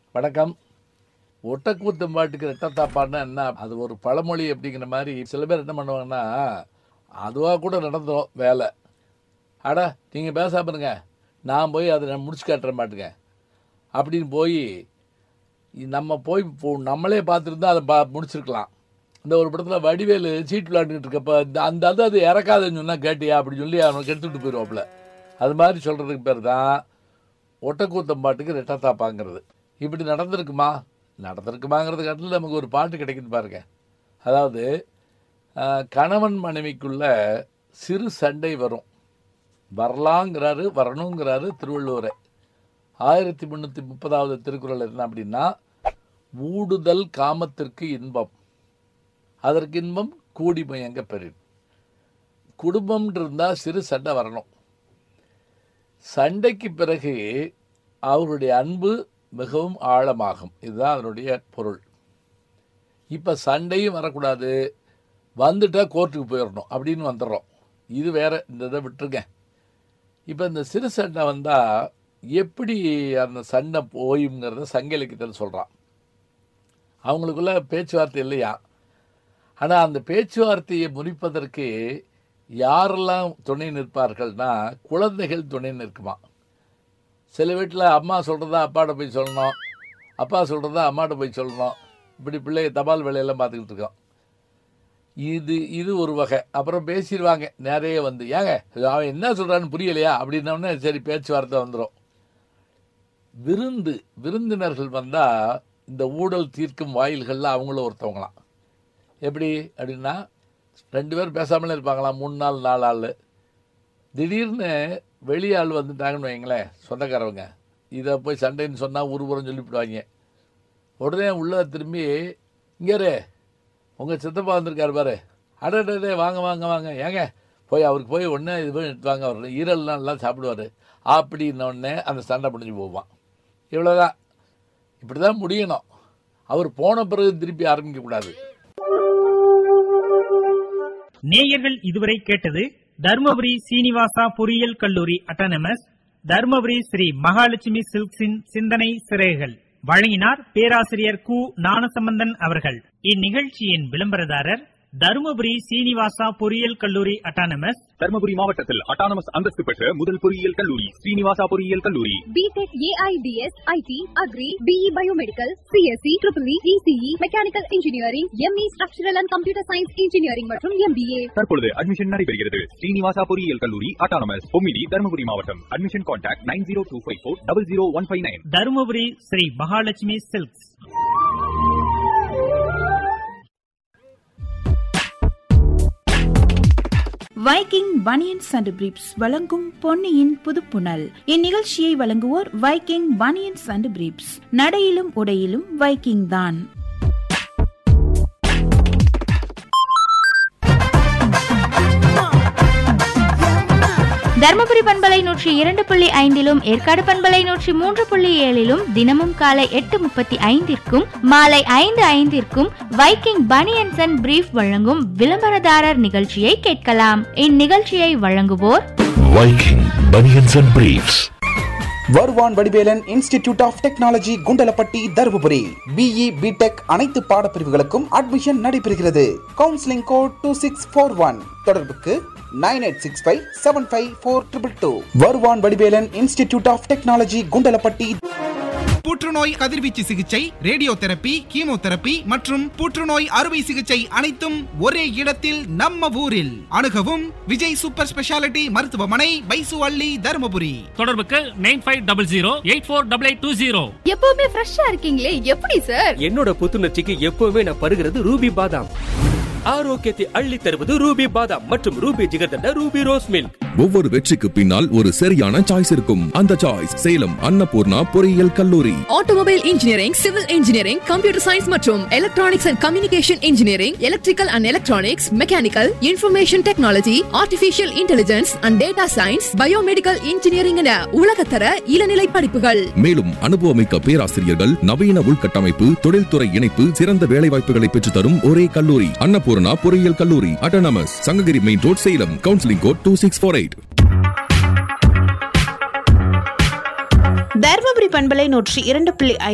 வணக்கம் ஒட்டக்கூத்தம் பாட்டுக்கு ரெட்டத்தாப்பான்னா என்ன அது ஒரு பழமொழி அப்படிங்கிற மாதிரி சில பேர் என்ன பண்ணுவாங்கன்னா அதுவாக கூட நடந்துடும் வேலை அடா நீங்கள் பேச பாருங்க நான் போய் அதை நான் முடிச்சு காட்டுற மாட்டுங்க அப்படின்னு போய் நம்ம போய் போ- நம்மளே பார்த்துருந்தா அதை பா முடிச்சிருக்கலாம் இந்த ஒரு படத்தில் வடிவேலு சீட் விளையாண்டுட்டு இருக்கப்ப இந்த- அந்த அது அது இறக்காதுன்னு சொன்னால் கேட்டியா அப்படி சொல்லி அவனுக்கு எடுத்துகிட்டு போயிடுவாப்புல அது மாதிரி சொல்கிறதுக்கு பேர் தான் ஒட்டக்கூத்தம் பாட்டுக்கு ரெட்டத்தாப்பாங்கிறது இப்படி நடந்திருக்குமா நடந்திருக்குமாங்கிறது காட்டில் நமக்கு ஒரு பாட்டு கிடைக்குது பாருங்க அதாவது ஆஹ், கணவன் மனைவிக்குள்ள சிறு சண்டை வரும் வரலாங்கிறாரு வரணுங்கிறாரு திருவள்ளுவரை ஆயிரத்தி முந்நூற்றி முப்பதாவது திருக்குறள் என்ன அப்படின்னா ஊடுதல் காமத்திற்கு இன்பம் அதற்கு இன்பம் கூடி முயங்க பெரின் குடும்பம் இருந்தால் சிறு சண்டை வரணும் சண்டைக்கு பிறகு அவருடைய அன்பு மிகவும் ஆழமாகும் இதுதான் அதனுடைய பொருள் இப்போ சண்டையும் வரக்கூடாது வந்துட்டா கோர்ட்டுக்கு போயிடணும் அப்படின்னு வந்துடுறோம் இது வேற இந்த இதை விட்டுருங்க இப்போ இந்த சிறு சண்டை வந்தால் எப்படி அந்த சண்டை போயுங்கிறத சங்க இலக்கியத்தில் சொல்கிறான் அவங்களுக்குள்ள பேச்சுவார்த்தை இல்லையா ஆனால் அந்த பேச்சுவார்த்தையை முறிப்பதற்கு யாரெல்லாம் துணை நிற்பார்கள்னா குழந்தைகள் துணை நிற்குமா சில வீட்டில் அம்மா சொல்கிறதா அப்பாட்ட போய் சொல்லணும் அப்பா சொல்கிறதா அம்மாட்ட போய் சொல்லணும் இப்படி பிள்ளைய தபால் வேலையெல்லாம் பார்த்துக்கிட்டு இருக்கோம் இது இது ஒரு வகை அப்புறம் பேசிடுவாங்க நிறைய வந்து ஏங்க அவன் என்ன சொல்கிறான்னு புரியலையா அப்படின்னோடனே சரி பேச்சுவார்த்தை வந்துடும் விருந்து விருந்தினர்கள் வந்தால் இந்த ஊழல் தீர்க்கும் வாயில்களில் அவங்களும் ஒருத்தவங்களாம் எப்படி அப்படின்னா ரெண்டு பேர் பேசாமலே இருப்பாங்களாம் மூணு நாள் நாலு ஆள் திடீர்னு வெளியாள் வந்துட்டாங்கன்னு வைங்களேன் சொந்தக்காரவங்க இதை போய் சண்டைன்னு சொன்னால் உருபுறம் சொல்லிவிடுவாங்க உடனே உள்ள திரும்பி இங்கே உங்கள் சித்தப்பா வந்திருக்காரு பாரு அடடே வாங்க வாங்க வாங்க ஏங்க போய் அவருக்கு போய் ஒன்றே இது போய் எடுத்து வாங்க அவர் ஈரல்லாம் எல்லாம் சாப்பிடுவார் அப்படின்ன உடனே அந்த சண்டை முடிஞ்சு போவான் இவ்வளோதான் இப்படி தான் முடியணும் அவர் போன பிறகு திருப்பி ஆரம்பிக்கக்கூடாது நேயர்கள் இதுவரை கேட்டது தர்மபுரி சீனிவாசா பொறியியல் கல்லூரி அட்டானமஸ் தர்மபுரி ஸ்ரீ மகாலட்சுமி சில்க்ஸின் சிந்தனை சிறைகள் வழங்கினார் பேராசிரியர் கு ஞானசம்பந்தன் அவர்கள் இந்நிகழ்ச்சியின் விளம்பரதாரர் தருமபுரி சீனிவாசா பொறியியல் கல்லூரி அட்டானமஸ் தர்மபுரி மாவட்டத்தில் அட்டானமஸ் அந்தஸ்து பெற்ற முதல் பொறியியல் கல்லூரி ஸ்ரீனிவாசா பொறியியல் கல்லூரி BTech AIDS, IT, Agri, BE Biomedical, CSE, EEE, ECE, Mechanical Engineering, ME Structural and Computer Science Engineering மற்றும் MBA. தற்பொழுது அட்மிஷன் நடைபெறுகிறது ஸ்ரீனிவாசா பொறியியல் கல்லூரி அட்டானமஸ் பொமிடி தர்மபுரி மாவட்டம் admission contact nine zero two five four double zero one five nine Dharmapuri Shri Mahalakshmi silks Viking banians and briefs வழங்கும் பொன்னியின் புதுப்புணல் இந்நிகழ்ச்சியை வழங்குவோர் வைக்கிங் பனியன்ஸ் அண்ட் பிரீப்ஸ் நடையிலும் உடையிலும் வைக்கிங் தான் தர்மபுரி பண்பலை நூற்றி இரண்டு புள்ளி ஐந்திலும் ஏற்காடு பண்பலை நூற்றி மூன்று புள்ளி ஏழிலும் தினமும் காலை எட்டு முப்பத்தி ஐந்திற்கும் மாலை ஐந்து ஐந்திற்கும் வைக்கிங் பனியன்ஸ் அண்ட் பிரீஃப் வழங்கும் விளம்பரதாரர் நிகழ்ச்சியை கேட்கலாம் இந்நிகழ்ச்சியை வழங்குவோர் Viking Bunions and Briefs. Varuvan Vadivelan institute of technology Kundalapatti Dharmapuri B E BTech அனைத்து பாடப்பிரிவுகளுக்கும் அட்மிஷன் நடைபெறுகிறது counselling code two six four one தொடர்புக்கு nine eight six five seven five four triple two Varuvan Vadivelan institute of technology Kundalapatti புற்றுநோய் கதிர்வீச்சு சிகிச்சை ரேடியோ தெரப்பி கீமோதெரப்பி மற்றும் புற்றுநோய் அறுவை சிகிச்சை அனைத்தும் ஒரே இடத்தில் நம்ம ஊரில் அணுகவும் விஜய் சூப்பர் ஸ்பெஷாலிட்டி மருத்துவமனை பைசு அள்ளி தருமபுரி தொடர்புக்கு nine five double zero eight four double eight two zero எப்பவுமே ஃப்ரெஷ்ஷா இருக்கீங்களே எப்படி சார் என்னோட புத்துணர்ச்சிக்கு எப்பவுமே நான் பருகிறது ரூபி பாதாம் ஆரோக்கியத்தை அள்ளி தருவது ரூபி பாதாம் மற்றும் Ruby jigarthanda Ruby rose milk ஒவ்வொரு வெற்றிக்கு பின்னால் ஒரு சரியான சாய்ஸ் இருக்கும் அந்த சாய்ஸ் சேலம் அன்னபூர்ணா பொறியியல் கல்லூரி automobile engineering civil engineering computer science மற்றும் electronics and communication engineering electrical and electronics mechanical information technology artificial intelligence and data science biomedical engineering என உலகத்தர இளநிலை படிப்புகள் மேலும் அனுபவமிக்க பேராசிரியர்கள் நவீன உள்கட்டமைப்பு தொழில்துறை இணைப்பு சிறந்த வேலைவாய்ப்புகளை பெற்றுத் தரும் ஒரே கல்லூரி அன்னபூர்ணா பொறியியல் கல்லூரி autonomous Sankagiri main road Salem counselling code two six four eight Dharmapuri பண்பலை நூற்றி இரண்டு புள்ளி